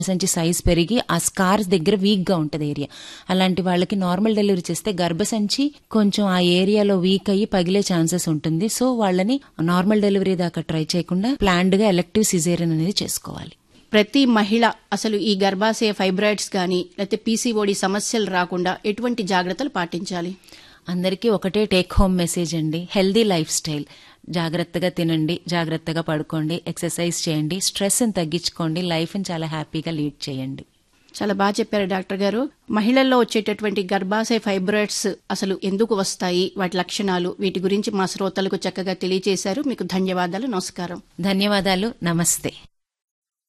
సంచి సైజ్ పెరిగి ఆ స్కార్స్ దగ్గర వీక్ గా ఉంటది ఏరియా అలాంటి వాళ్ళకి నార్మల్ డెలివరీ చేస్తే గర్భసంచి కొంచెం ఆ ఏరియాలో వీక్ అయ్యి పగిలే ఛాన్సెస్ ఉంటుంది సో వాళ్ళని నార్మల్ డెలివరీ దాకా ట్రై చేయకుండా ప్లాన్డ్ గా ఎలక్టివ్ సిజేరియన్ అనేది చేసుకోవాలి ప్రతి మహిళ అసలు ఈ గర్భాశయ ఫైబ్రాయిడ్స్ కానీ లేకపోతే పీసీఓడి సమస్యలు రాకుండా ఎటువంటి జాగ్రత్తలు పాటించాలి అందరికీ ఒకటే టేక్ హోమ్ మెసేజ్ అండి హెల్దీ లైఫ్ స్టైల్ జాగ్రత్తగా తినండి జాగ్రత్తగా పడుకోండి ఎక్సర్సైజ్ చేయండి స్ట్రెస్ని తగ్గించుకోండి లైఫ్ని చాలా హ్యాపీగా లీడ్ చేయండి చాలా బాగా చెప్పారు డాక్టర్ గారు మహిళల్లో వచ్చేటటువంటి గర్భాశయ ఫైబ్రాయిడ్స్ అసలు ఎందుకు వస్తాయి వాటి లక్షణాలు వీటి గురించి మా శ్రోతలకు చక్కగా తెలియజేశారు మీకు ధన్యవాదాలు నమస్కారం ధన్యవాదాలు నమస్తే